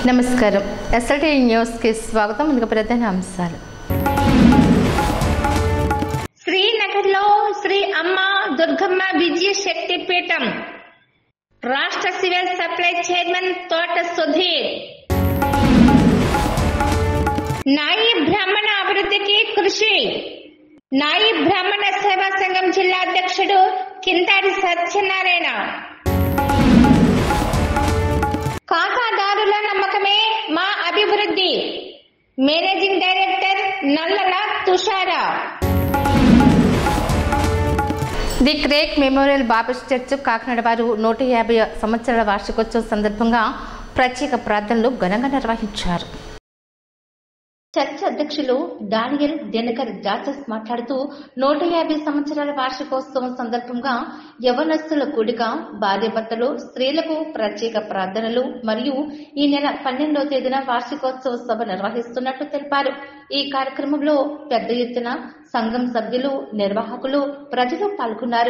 నమస్కారం ఎస్ఎల్టీ న్యూస్కి స్వాగతం ఇక ప్రధాన అంశాలు శ్రీనగర్లో శ్రీ అమ్మ దుర్గమ్మ విజయ శక్తి పీఠం రాష్ట్ర సివిల్ సప్లై చైర్మన్ తోట సుధీర్ నాయి బ్రాహ్మణ అభివృద్ధికి కృషి నాయి బ్రాహ్మణ సేవా సంఘం జిల్లా అధ్యక్షుడు కిందాడి సత్యనారాయణ ఖాతాదారుల నమ్మకమే మా అభివృద్ధి managing director Nallala Tushara the Craig memorial Baptist church Kakinada వారు నూట యాభై సంవత్సరాల వార్షికోత్సవం సందర్భంగా ప్రత్యేక ప్రార్థనలు ఘనంగా నిర్వహించారు చర్చ్ అధ్యక్షులు డానియల్ దినకర్ జాసెస్ మాట్లాడుతూ నూట యాభై సంవత్సరాల వార్షికోత్సవం సందర్భంగా యవనస్తుల కూడిక భార్యాభర్తలు స్త్రీలకు ప్రత్యేక ప్రార్థనలు మరియు ఈ నెల పన్నెండవ తేదీన వార్షికోత్సవ సభ నిర్వహిస్తున్నట్లు తెలిపారు ఈ కార్యక్రమంలో పెద్ద ఎత్తున సంఘం సభ్యులు నిర్వాహకులు ప్రజలు పాల్గొన్నారు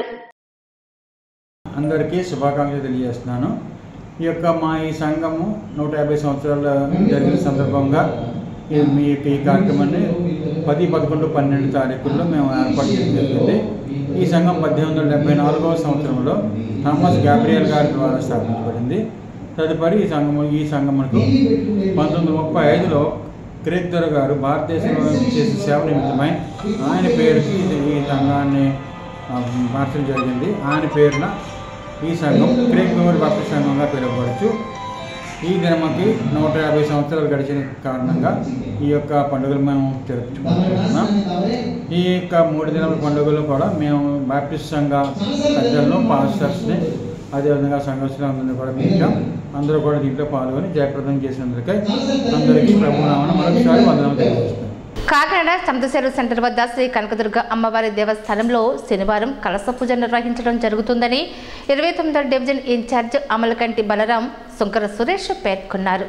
అందరికీ శుభాకాంక్షలు తెలియజేస్తున్నాను ఈ యొక్క మా ఈ సంఘము నూట యాభై సంవత్సరాల జరిగిన సందర్భంగా ఈ మీ యొక్క ఈ కార్యక్రమాన్ని పది పదకొండు పన్నెండు తారీఖుల్లో మేము ఏర్పాటు చేయడం జరిగింది ఈ సంఘం పద్దెనిమిది వందల డెబ్బై నాలుగవ సంవత్సరంలో థామస్ గ్యాబ్రియల్ గారి ద్వారా స్థాపించబడింది తదుపరి ఈ సంఘము ఈ సంఘమునకు పంతొమ్మిది వందల ముప్పై ఐదులో క్రేక్ దొర గారు భారతదేశంలో చేసిన సేవ నిమిత్తమై ఆయన పేరుకి ఇది- ఈ సంఘాన్ని ఆ, మార్చడం జరిగింది ఆయన పేరున ఈ సంఘం క్రేక్ మెమోరీ బాప్టిస్ట్ సంఘంగా పిలువబడచ్చు ఈ దినమకి నూట యాభై సంవత్సరాలు గడిచిన కారణంగా ఈ యొక్క పండుగలు మేము జరుపుకుంటున్నాం ఈ యొక్క మూడు దినాల పండుగలు కూడా మేము బాప్టిస్ట్ సంఘ పెద్దలను పాస్టర్స్ని అదేవిధంగా సంఘస్థులందరినీ కూడా పిలిచాం అందరూ కూడా దీంట్లో పాల్గొని జయప్రదం చేసినందుకై అందరికీ ప్రభునామను మరొకసారి వందనం తెలియజేస్తాం కాకినాడ సంతసేరు సెంటర్ వద్ద శ్రీ కనకదుర్గ అమ్మవారి దేవస్థానంలో శనివారం కలస పూజ నిర్వహించడం జరుగుతుందని ఇరవై తొమ్మిదో డివిజన్ ఇన్ఛార్జ్ అమలకంటి బలరాం సుంకర సురేష్ పేర్కొన్నారు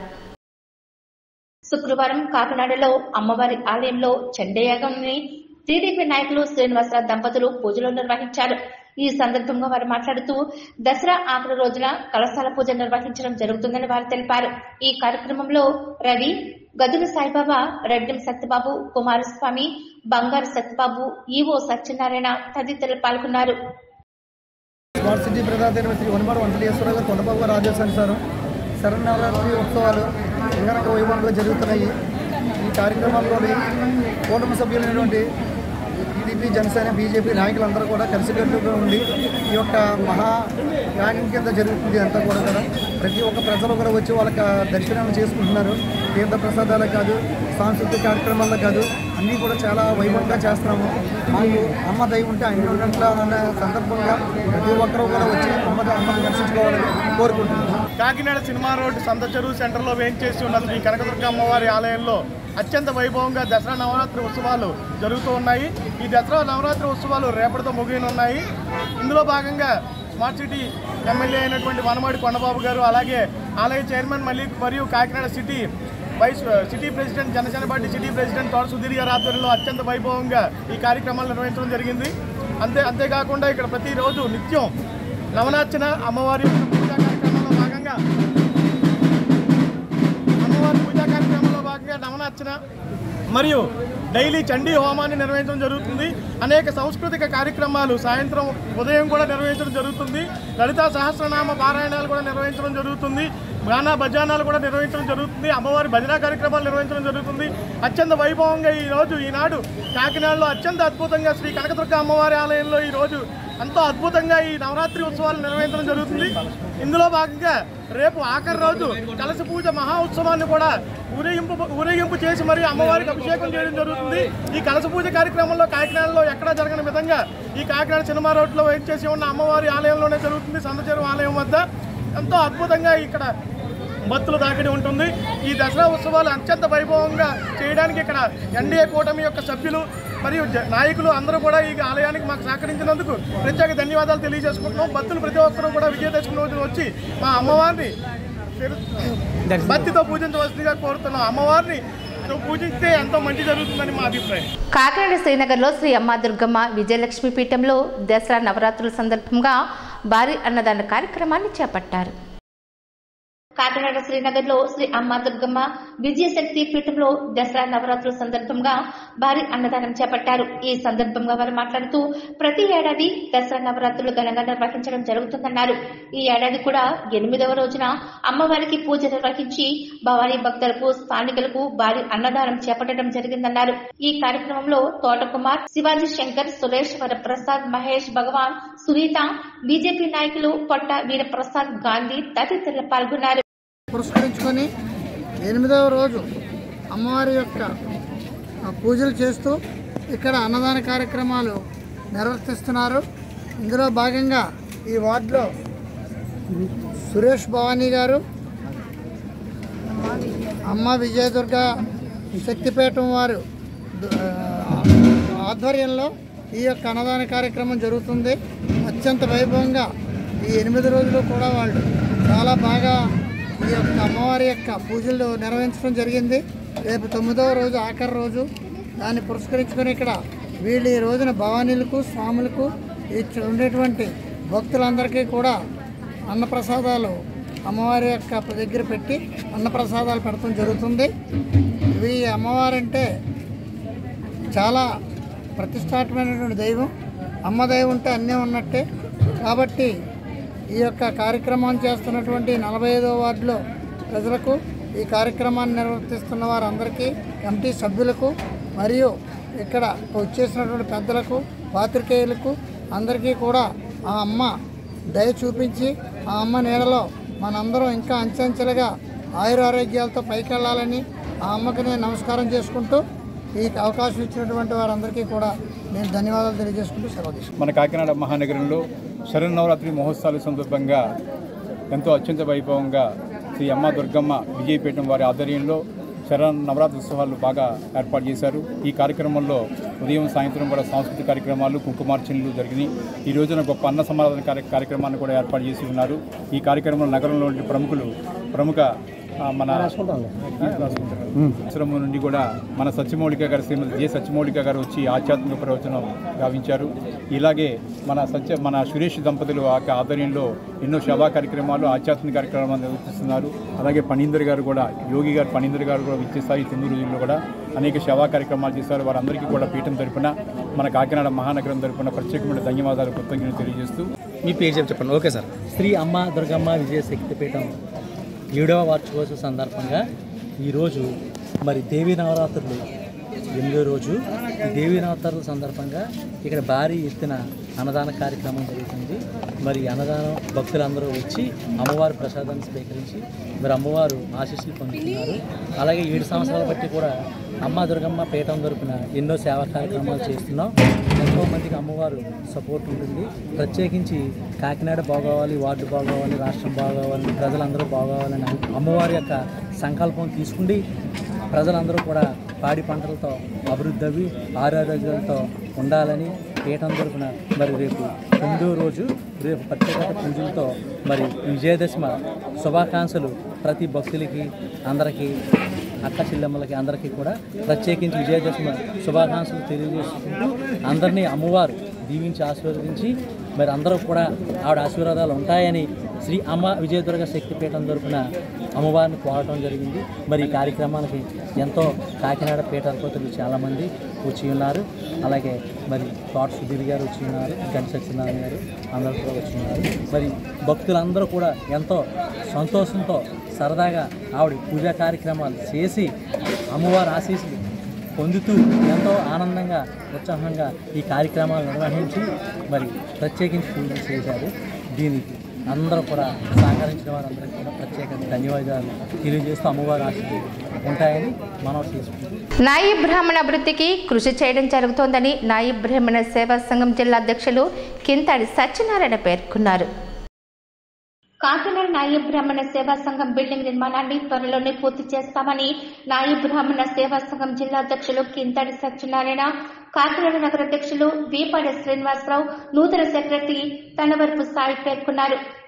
శుక్రవారం కాకినాడలో అమ్మవారి ఆలయంలో చండయాగంని టీడీపీ నాయకులు శ్రీనివాసరావు దంపతులు పూజలు నిర్వహించారు ఈ సందర్భంగా వారు మాట్లాడుతూ దసరా ఆఖరి రోజున కలశాల పూజ నిర్వహించడం జరుగుతుందని వారు తెలిపారు ఈ కార్యక్రమంలో రవి గదుల సాయిబాబా రెడ్డిం సత్యబాబు కుమారస్వామి బంగారు సత్యబాబు ఈవో సత్యనారాయణ తదితరులు పాల్గొన్నారు స్మార్ట్ సిటీ ప్రధాన శ్రీ వనమాడ వెంకటేశ్వర గారు కొండబాబు గారు ఆదేశానుసారం శరణవరాత్రి ఉత్సవాలు అంగరంగ వైభవంగా జరుగుతున్నాయి ఈ కార్యక్రమంలోని కూటమి సభ్యులైనటువంటి టీడీపీ జనసేన బీజేపీ నాయకులందరూ కూడా కలిసికట్టుగా ఉండి ఈ యొక్క మహా యాగం కింద జరుగుతుంది అంతా కూడా కదా ప్రతి ఒక్క ప్రజలు కూడా వచ్చి వాళ్ళకి దర్శనం చేసుకుంటున్నారు తీర్థ ప్రసాదాలే కాదు సాంస్కృతిక కార్యక్రమాల్లో కాదు అన్నీ కూడా చాలా వైభవంగా చేస్తున్నాము మాకు అమ్మ దయ ఉంటే అన్ని ఉన్నట్ల అన్న సందర్భంగా ప్రతి ఒక్కరూ కూడా వచ్చి అమ్మ అమ్మను దర్శించుకోవాలని కోరుకుంటున్నాను కాకినాడ సినిమా రోడ్ సంత చెరువు సెంటర్లో వేయించేసి ఉన్న శ్రీ కనకదుర్గ అమ్మవారి ఆలయంలో అత్యంత వైభవంగా దసరా నవరాత్రి ఉత్సవాలు జరుగుతూ ఉన్నాయి ఈ దసరా నవరాత్రి ఉత్సవాలు రేపటితో ముగియనున్నాయి ఇందులో భాగంగా స్మార్ట్ సిటీ ఎమ్మెల్యే అయినటువంటి వనమాడి కొండబాబు గారు అలాగే ఆలయ చైర్మన్ మలిక్ మరియు Kakinada city vice city president Janasena party city president Thota Sudheer గారి ఆధ్వర్యంలో అత్యంత వైభవంగా ఈ కార్యక్రమాలు నిర్వహించడం జరిగింది అంతే అంతేకాకుండా ఇక్కడ ప్రతిరోజు నిత్యం నవనార్చన అమ్మవారి యొక్క పూజా కార్యక్రమంలో భాగంగా అమ్మవారి పూజా కార్యక్రమంలో భాగంగా నవనార్చన మరియు డైలీ చండీ హోమాన్ని నిర్వహించడం జరుగుతుంది అనేక సాంస్కృతిక కార్యక్రమాలు సాయంత్రం ఉదయం కూడా నిర్వహించడం జరుగుతుంది లలితా సహస్రనామ పారాయణాలు కూడా నిర్వహించడం జరుగుతుంది గానా భజానాలు కూడా నిర్వహించడం జరుగుతుంది అమ్మవారి భజన కార్యక్రమాలు నిర్వహించడం జరుగుతుంది అత్యంత వైభవంగా ఈ రోజు ఈనాడు కాకినాడలో అత్యంత అద్భుతంగా శ్రీ కనకదుర్గ అమ్మవారి ఆలయంలో ఈ రోజు ఎంతో అద్భుతంగా ఈ నవరాత్రి ఉత్సవాలు నిర్వహించడం జరుగుతుంది ఇందులో భాగంగా రేపు ఆఖరి రోజు కలశ పూజ మహా ఉత్సవాన్ని కూడా ఊరేగింపు ఊరేగింపు చేసి మరి అమ్మవారికి అభిషేకం చేయడం జరుగుతుంది ఈ కలశ పూజ కార్యక్రమంలో కాకినాడలో ఎక్కడా జరగని విధంగా ఈ కాకినాడ సినిమా రోడ్లో వెయిట్ చేసి ఉన్న అమ్మవారి ఆలయంలోనే జరుగుతుంది సందచెరువు ఆలయం వద్ద ఎంతో అద్భుతంగా ఇక్కడ భక్తులు తాకిడి ఉంటుంది ఈ దసరా ఉత్సవాలు అత్యంత వైభవంగా చేయడానికి ఇక్కడ ఎన్డీఏ కూటమి యొక్క సభ్యులు మరియు జ- నాయకులు అందరూ కూడా ఈ ఆలయానికి మాకు సహకరించినందుకు ప్రత్యేక ధన్యవాదాలు తెలియజేసుకుంటున్నాం భక్తులు ప్రతి ఒక్కరూ కూడా విజయదశమి రోజు వచ్చి మా అమ్మవారిని తెలు- భక్తితో పూజించవలసిందిగా కోరుతున్నాం అమ్మవారిని పూజిస్తే ఎంతో మంచి జరుగుతుందని మా అభిప్రాయం కాకినాడ శ్రీనగర్లో శ్రీ అమ్మ దుర్గమ్మ విజయలక్ష్మి పీఠంలో దసరా నవరాత్రుల సందర్భంగా భారీ అన్నదాన కార్యక్రమాన్ని చేపట్టారు కాకినాడ శ్రీనగర్ లో శ్రీ అమ్మ దుర్గమ్మ విజయశక్తి పీఠంలో దసరా నవరాత్రుల సందర్భంగా భారీ అన్నదానం చేపట్టారు ఈ సందర్భంగా వారు మాట్లాడుతూ ప్రతి ఏడాది దసరా నవరాత్రులు ఘనంగా నిర్వహించడం జరుగుతుందన్నారు ఈ ఏడాది కూడా ఎనిమిదవ రోజున అమ్మవారికి పూజ నిర్వహించి భవానీ భక్తులకు స్థానికులకు భారీ అన్నదానం చేపట్టడం జరిగిందన్నారు ఈ కార్యక్రమంలో తోటకుమార్ శివాజీ శంకర్ సురేష్ వరప్రసాద్ మహేష్ భగవాన్ సునీత బీజేపీ నాయకులు పొట్ట వీరప్రసాద్ గాంధీ తదితరులు పాల్గొన్నారు పురస్కరించుకొని ఎనిమిదవ రోజు అమ్మవారి యొక్క ఆ, పూజలు చేస్తూ ఇక్కడ అన్నదాన కార్యక్రమాలు నిర్వర్తిస్తున్నారు ఇందులో భాగంగా ఈ వార్డులో సురేష్ భవానీ గారు అమ్మ విజయదుర్గ శక్తిపీఠం వారు ఆ, ఆధ్వర్యంలో ఈ యొక్క అన్నదాన కార్యక్రమం జరుగుతుంది అత్యంత వైభవంగా ఈ ఎనిమిది రోజులు కూడా వాళ్ళు చాలా బాగా ఈ యొక్క అమ్మవారి యొక్క పూజలు నిర్వహించడం జరిగింది రేపు తొమ్మిదవ రోజు ఆఖరి రోజు దాన్ని పురస్కరించుకొని ఇక్కడ వీళ్ళు ఈ రోజున భవానీలకు స్వాములకు ఇక్కడ ఉండేటువంటి భక్తులందరికీ కూడా అన్నప్రసాదాలు అమ్మవారి యొక్క దగ్గర పెట్టి అన్నప్రసాదాలు పెడతాం జరుగుతుంది ఇవి అమ్మవారంటే చాలా ప్రతిష్టాత్మకమైనటువంటి దైవం అమ్మ దైవం ఉంటే అన్నీ ఉన్నట్టే కాబట్టి ఈ యొక్క కార్యక్రమాన్ని చేస్తున్నటువంటి నలభై ఐదో వార్డులో ప్రజలకు ఈ కార్యక్రమాన్ని నిర్వర్తిస్తున్న వారందరికీ కమిటీ సభ్యులకు మరియు ఇక్కడ వచ్చేసినటువంటి పెద్దలకు పాత్రికేయులకు అందరికీ కూడా ఆ అమ్మ దయ చూపించి ఆ అమ్మ నీడలో మనందరం ఇంకా అంచెంచెలుగా ఆయురారోగ్యాలతో పైకి వెళ్ళాలని ఆ అమ్మకి నేను నమస్కారం చేసుకుంటూ ఈ అవకాశం ఇచ్చినటువంటి వారందరికీ కూడా నేను ధన్యవాదాలు తెలియజేసుకుంటూ సెలవు తీసుకుంటాను. మన కాకినాడ మహానగరంలో శరన్నవరాత్రి మహోత్సవాల సందర్భంగా ఎంతో అత్యంత వైభవంగా శ్రీ అమ్మ దుర్గమ్మ విజయపీఠం వారి ఆధ్వర్యంలో శరణ్ నవరాత్రి ఉత్సవాలు బాగా ఏర్పాటు చేశారు ఈ కార్యక్రమంలో ఉదయం సాయంత్రం కూడా సాంస్కృతిక కార్యక్రమాలు కుంకుమార్చనలు జరిగినాయి ఈ రోజున గొప్ప అన్న సమారాధన కార్య కార్యక్రమాన్ని కూడా ఏర్పాటు చేసి ఉన్నారు ఈ కార్యక్రమంలో నగరంలోని ప్రముఖులు ప్రముఖ ఆ, మన ఆశ్రమం నుండి కూడా మన సత్యమౌళిక గారు శ్రీమతి జె సత్యమౌళిక గారు వచ్చి ఆధ్యాత్మిక ప్రవచనం గావించారు ఇలాగే మన సత్య మన సురేష్ దంపతులు ఆ యొక్క ఆధ్వర్యంలో ఎన్నో సేవా కార్యక్రమాలు ఆధ్యాత్మిక కార్యక్రమాలు నిర్వహిస్తున్నారు అలాగే పనీందర్ గారు కూడా యోగి గారు పనీందర్ గారు కూడా విచ్చేస్తారు ఈ తొమ్మిది రోజుల్లో కూడా అనేక సేవా కార్యక్రమాలు చేశారు వారందరికీ కూడా పీఠం తరపున మన కాకినాడ మహానగరం తరపున ప్రత్యేకమైన ధన్యవాదాలు కృతజ్ఞతలు తెలియజేస్తూ మీ పేరు చెప్పి చెప్పండి ఓకే సార్ శ్రీ అమ్మ దుర్గమ్మ విజయ శక్తిపీఠం ఏడవ వార్షికోత్సవ సందర్భంగా ఈరోజు మరి దేవీ నవరాత్రులు ఎనిమిదో రోజు ఈ దేవీ నవరాత్రుల సందర్భంగా ఇక్కడ భారీ ఎత్తున అన్నదాన కార్యక్రమం జరుగుతుంది మరి ఈ అన్నదానం భక్తులందరూ వచ్చి అమ్మవారి ప్రసాదాన్ని స్వీకరించి మరి అమ్మవారు ఆశీస్సులు పొందుతున్నారు అలాగే ఏడు సంవత్సరాల బట్టి కూడా అమ్మ దుర్గమ్మ పీఠం తరపున ఎన్నో సేవా కార్యక్రమాలు చేస్తున్నాం ఎంతో మందికి అమ్మవారు సపోర్ట్ ఉంటుంది ప్రత్యేకించి కాకినాడ బాగోవాలి వార్డు బాగోవాలి రాష్ట్రం బాగోవాలి ప్రజలందరూ బాగోవాలని అమ్మవారి యొక్క సంకల్పం తీసుకుండి ప్రజలందరూ కూడా పాడి పంటలతో అభివృద్ధి అవి ఆరోగ్యాలతో ఉండాలని పీఠం తరపున మరి రేపు తొమ్మిదో రోజు రేపు ప్రత్యేకత పూజలతో మరి విజయదశమి శుభాకాంక్షలు ప్రతి భక్తులకి అందరికీ అక్క చెల్లెమ్మలకి అందరికీ కూడా ప్రత్యేకించి విజయదశమి శుభాకాంక్షలు తెలియజేసుకుంటూ అందరినీ అమ్మవారు దీవించి ఆశీర్వదించి మరి అందరూ కూడా ఆవిడ ఆశీర్వాదాలు ఉంటాయని శ్రీ అమ్మ విజయదుర్గ శక్తిపీఠం తరపున అమ్మవారిని కోరటం జరిగింది మరి ఈ కార్యక్రమానికి ఎంతో కాకినాడ పీఠాధిపతులు చాలామంది వచ్చి ఉన్నారు అలాగే మరి తోట సుధీర్ గారు వచ్చి ఉన్నారు గంట సత్యనారాయణ గారు అందరూ కూడా వచ్చి ఉన్నారు మరి భక్తులందరూ కూడా ఎంతో సంతోషంతో సరదాగా ఆవిడ పూజా కార్యక్రమాలు చేసి అమ్మవారి ఆశీస్సులు పొందుతూ ఎంతో ఆనందంగా ఉత్సాహంగా ఈ కార్యక్రమాలు నిర్వహించి మరి ప్రత్యేకించి పూజలు చేశారు దీనికి అందరూ కూడా సహకరించిన వారందరికీ కూడా ప్రత్యేక ధన్యవాదాలు తెలియజేస్తూ అమ్మవారి ఆశీస్సులు ఉంటాయని మనం చేసుకుంటాం నాయి బ్రాహ్మణ అభివృద్ధికి కృషి చేయడం జరుగుతోందని నాయి బ్రాహ్మణ సేవా సంఘం జిల్లా అధ్యక్షులు కింతాడి సత్యనారాయణ పేర్కొన్నారు కాకినాడ నాయి బ్రాహ్మణ సేవా సంఘం బిల్డింగ్ నిర్మాణాన్ని త్వరలోనే పూర్తి చేస్తామని నాయి బ్రాహ్మణ సేవా సంఘం జిల్లా అధ్యక్షులు కింతాడి సత్యనారాయణ కాకినాడ నగర అధ్యక్షులు వీపాడి శ్రీనివాసరావు నూతన సెక్రటరీ తనవరపు సాయి పేర్కొన్నారు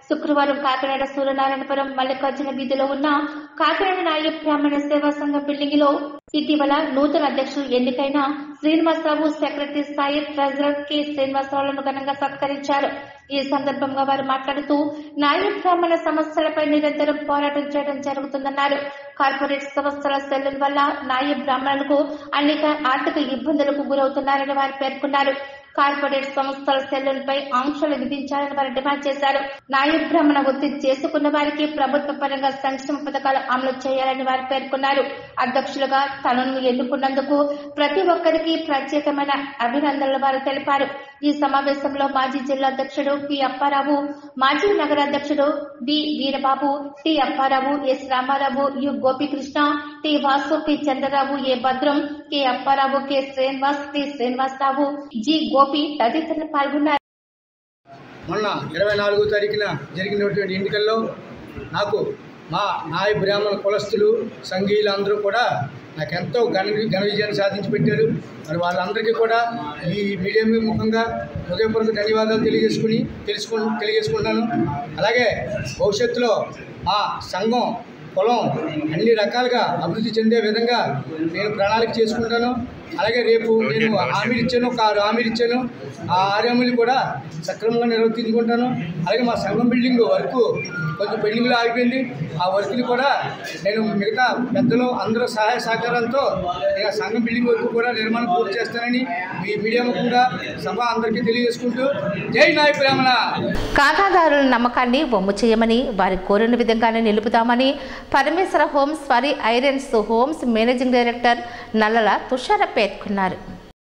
శుక్రవారం కాకినాడ సూర్యనారాయణపురం మల్లికార్జున వీధిలో ఉన్న కాకినాడ నాయ బ్రాహ్మణ సేవా సంఘం బిల్డింగ్ లో ఇటీవల నూతన అధ్యక్షులు ఎన్నికైన శ్రీనివాసరావు సెక్రటరీ స్థాయి ట్రెజరర్ కె శ్రీనివాసరావులను ఘనంగా సత్కరించారు ఈ సందర్భంగా వారు మాట్లాడుతూ నాయ బ్రాహ్మణ సమస్యలపై నిరంతరం పోరాటం చేయడం జరుగుతుందన్నారు కార్పొరేట్ సంస్థల సెల్లుల వల్ల నాయ బ్రాహ్మణులకు అనేక ఆర్థిక ఇబ్బందులకు గురవుతున్నారని వారు పేర్కొన్నారు కార్పొరేట్ సంస్థల సెల్లులపై ఆంక్షలు విధించాలని వారు డిమాండ్ చేశారు నాయ బ్రాహ్మణ వృత్తి చేసుకున్న వారికి ప్రభుత్వ పరంగా సంక్షేమ పథకాలు అమలు చేయాలని వారు పేర్కొన్నారు అధ్యక్షులుగా తనను ఎన్నుకున్నందుకు ప్రతి ఒక్కరికి ప్రత్యేకమైన అభినందనలు వారు తెలిపారు ఈ సమావేశంలో మాజీ జిల్లా అధ్యక్షుడు పి అప్పారావు మాజీ నగర అధ్యక్షుడు B Veerababu T Apparao S Ramarao U Gopikrishna T Vasu P Chandrarao A Bhadram K Apparao K Srinivas T Srinivasarao G Gopi తదితరులు పాల్గొన్నారు మొన్న ఇరవై నాలుగో తారీఖున జరిగినటువంటి ఎన్నికల్లో నాకు మా నాయ బ్రాహ్మణ కులస్తులు సంఘీయులు అందరూ కూడా నాకు ఎంతో ఘన ఘన విజయాన్ని సాధించి పెట్టారు మరి వాళ్ళందరికీ కూడా ఈ మీడియా ముఖంగా హృదయపూర్వక ధన్యవాదాలు తెలియజేసుకుని తెలుసుకు తెలియజేసుకుంటున్నాను అలాగే భవిష్యత్తులో మా సంఘం పొలం అన్ని రకాలుగా అభివృద్ధి చెందే విధంగా నేను ప్రణాళిక చేసుకుంటాను అలాగే రేపు నేను హామీలు ఇచ్చాను ఒక ఆరు హామీలు ఇచ్చాను ఆ ఆరు హామీలు కూడా సక్రమంగా నిర్వర్తించుకుంటాను అలాగే మా సంఘం బిల్డింగ్ వర్క్ కొంచెం పెండింగ్లో ఆగిపోయింది ఆ వర్క్ని కూడా నేను మిగతా పెద్దలు అందరూ సహాయ సహకారంతో నేను ఆ సంఘం బిల్డింగ్ వర్క్ కూడా నిర్మాణం పూర్తి చేస్తానని మీ మీడియా ముఖంగా సభ అందరికీ తెలియజేసుకుంటూ జై నాయ బ్రాహ్మణ ఖాతాదారుల నమ్మకాన్ని వమ్ము చేయమని వారి కోరిన విధంగానే నిలుపుతామని పరమేశ్వర హోమ్స్ వారి Irons homes managing director Nallala Tushara పేర్కొన్నారు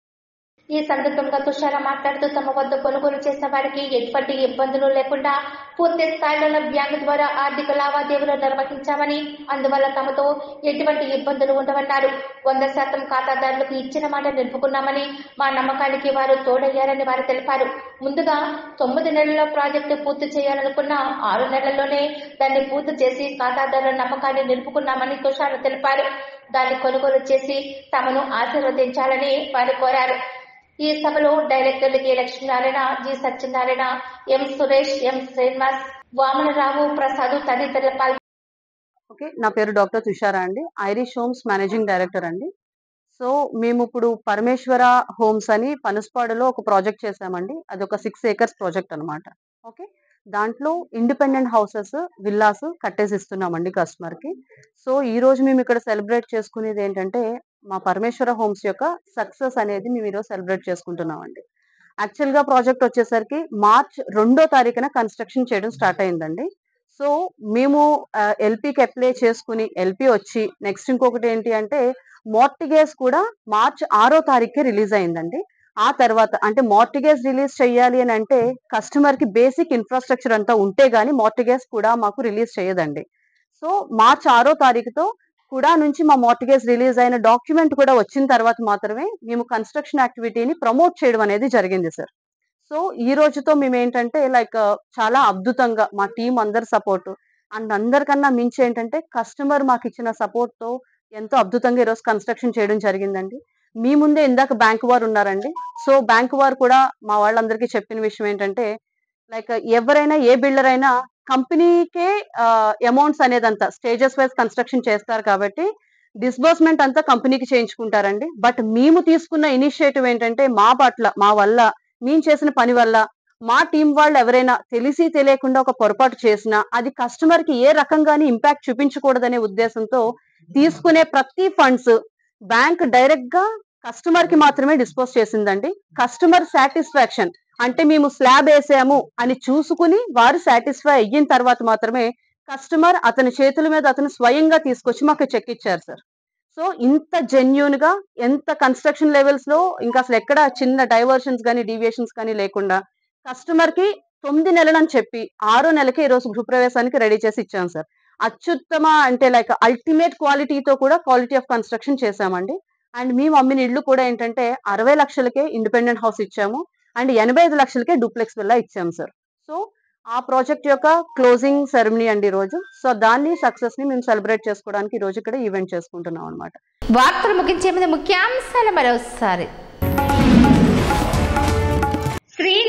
ఈ సందర్భంగా తుషార మాట్లాడుతూ తమ వద్ద కొనుగోలు చేసిన వారికి ఎటువంటి ఇబ్బందులు లేకుండా పూర్తి స్థాయిలో బ్యాంకు ద్వారా ఆర్థిక లావాదేవీలు నిర్వహించామని అందువల్ల తమతో ఎటువంటి ఇబ్బందులు ఉండవన్నారు వంద శాతం ఖాతాదారులకు ఇచ్చిన మాట నిలుపుకున్నామని మా నమ్మకానికి వారు తోడయ్యారని వారు తెలిపారు ముందుగా తొమ్మిది నెలల ప్రాజెక్టు పూర్తి చేయాలనుకున్న ఆరు నెలల్లోనే దాన్ని పూర్తి చేసి ఖాతాదారుల నమ్మకాన్ని నిలుపుకున్నామని తుషార తెలిపారు దాన్ని కొనుగోలు చేసి తమను ఆశీర్వదించాలని వారు కోరారు ఈ సభలో డైరెక్టర్లు K Lakshminarayana G Satyanarayana M Suresh M Srinivas Vamanarao Prasad తదితరులు పాల్గొన్నారు ఓకే నా పేరు డాక్టర్ తుషారా అండి ఐరిష్ హోమ్స్ మేనేజింగ్ డైరెక్టర్ అండి సో మేము ఇప్పుడు పరమేశ్వర హోమ్స్ అని పనస్పాడులో ఒక ప్రాజెక్ట్ చేసామండి అది ఒక సిక్స్ ఏకర్స్ ప్రాజెక్ట్ అన్నమాట ఓకే దాంట్లో ఇండిపెండెంట్ హౌసెస్ విల్లాస్ కట్టేసి ఇస్తున్నామండి కస్టమర్ కి సో ఈ రోజు మేము ఇక్కడ సెలబ్రేట్ చేసుకునేది ఏంటంటే మా పరమేశ్వర హోమ్స్ యొక్క సక్సెస్ అనేది మేము ఈరోజు సెలబ్రేట్ చేసుకుంటున్నామండి యాక్చువల్ గా ప్రాజెక్ట్ వచ్చేసరికి మార్చ్ రెండో తారీఖున కన్స్ట్రక్షన్ చేయడం స్టార్ట్ అయిందండి సో మేము ఎల్పీకి అప్లై చేసుకుని ఎల్పి వచ్చి నెక్స్ట్ ఇంకొకటి ఏంటి అంటే మార్టిగేజ్ కూడా మార్చ్ ఆరో తారీఖుకి రిలీజ్ అయిందండి ఆ తర్వాత అంటే మార్టిగేజ్ రిలీజ్ చేయాలి అని అంటే కస్టమర్ కి బేసిక్ ఇన్ఫ్రాస్ట్రక్చర్ అంతా ఉంటే గానీ మార్టిగేజ్ కూడా మాకు రిలీజ్ చేయదండి సో మార్చ్ ఆరో తారీఖుతో కూడా నుంచి మా మార్టిగేజ్ రిలీజ్ అయిన డాక్యుమెంట్ కూడా వచ్చిన తర్వాత మాత్రమే మేము కన్స్ట్రక్షన్ యాక్టివిటీని ప్రమోట్ చేయడం అనేది జరిగింది సార్ సో ఈ రోజుతో మేము ఏంటంటే లైక్ చాలా అద్భుతంగా మా టీం అందరి సపోర్ట్ అండ్ అందరికన్నా మించి ఏంటంటే కస్టమర్ మాకు ఇచ్చిన సపోర్ట్ తో ఎంతో అద్భుతంగా ఈరోజు కన్స్ట్రక్షన్ చేయడం జరిగిందండి మీ ముందే ఇందాక బ్యాంక్ వారు ఉన్నారండి సో బ్యాంక్ వారు కూడా మా వాళ్ళందరికీ చెప్పిన విషయం ఏంటంటే లైక్ ఎవరైనా ఏ బిల్డర్ అయినా కంపెనీకే అమౌంట్స్ అనేదంతా స్టేజెస్ వైజ్ కన్స్ట్రక్షన్ చేస్తారు కాబట్టి డిస్బర్స్మెంట్ అంతా కంపెనీకి చేయించుకుంటారండి బట్ మేము తీసుకున్న ఇనిషియేటివ్ ఏంటంటే మా పట్ల మా వల్ల మేము చేసిన పని వల్ల మా టీం వాళ్ళు ఎవరైనా తెలిసి తెలియకుండా ఒక పొరపాటు చేసినా అది కస్టమర్ కి ఏ రకంగాని ఇంపాక్ట్ చూపించకూడదనే ఉద్దేశంతో తీసుకునే ప్రతి ఫండ్స్ బ్యాంక్ డైరెక్ట్ గా కస్టమర్ కి మాత్రమే డిస్పోజ్ చేసిందండి కస్టమర్ సాటిస్ఫాక్షన్ అంటే మేము స్లాబ్ వేసాము అని చూసుకుని వారు సాటిస్ఫై అయిన తర్వాత మాత్రమే కస్టమర్ అతని చేతుల మీద అతను స్వయంగా తీసుకొచ్చి మాకు చెక్ ఇచ్చారు సార్ సో ఇంత జెన్యున్ గా ఎంత కన్స్ట్రక్షన్ లెవెల్స్ లో ఇంకా అసలు ఎక్కడ చిన్న డైవర్షన్స్ కానీ డీవియేషన్స్ కానీ లేకుండా కస్టమర్ కి తొమ్మిది నెలలు అని చెప్పి ఆరో నెలకి ఈ రోజు గృహప్రవేశానికి రెడీ చేసి ఇచ్చాం సార్ అత్యుత్తమ అంటే లైక్ అల్టిమేట్ క్వాలిటీతో కూడా క్వాలిటీ ఆఫ్ కన్స్ట్రక్షన్ చేశామండి అండ్ మేము అమ్మిన ఇల్లు కూడా ఏంటంటే అరవై లక్షలకే ఇండిపెండెంట్ హౌస్ ఇచ్చాము అండ్ ఎనభై ఐదు లక్షలకే డూప్లెక్స్ విల్లా ఇచ్చాము సార్ సో ఆ ప్రాజెక్ట్ యొక్క క్లోజింగ్ సెరమనీ అండి ఈ రోజు సో దాన్ని సక్సెస్ ని మేము సెలబ్రేట్ చేసుకోవడానికి ఈ రోజు ఇక్కడ ఈవెంట్ చేసుకుంటున్నాం అనమాట వార్తలు ముగించే ముందు ముఖ్యాంశాలు మరోసారి శ్రీ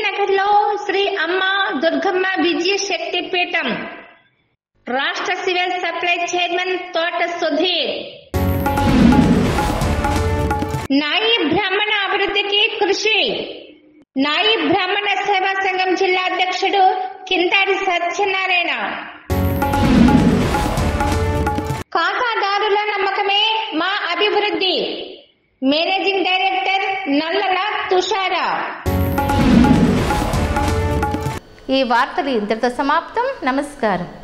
నగర్ లో శ్రీ అమ్మ దుర్గమ్మ విజయ శక్తి పీఠం రాష్ట్ర సివిల్ సప్లై చైర్మన్ తోట సుధీర్ నాయి బ్రాహ్మణ అభివృద్ధికి కృషి నాయి బ్రాహ్మణ సేవా సంఘం జిల్లా అధ్యక్షుడు కింతాడి సత్యనారాయణ ఖాతాదారుల నమ్మకమే మా అభివృద్ధి మేనేజింగ్ డైరెక్టర్ నల్లల తుషార ఈ వార్తలు ఇంతటితో సమాప్తం నమస్కారం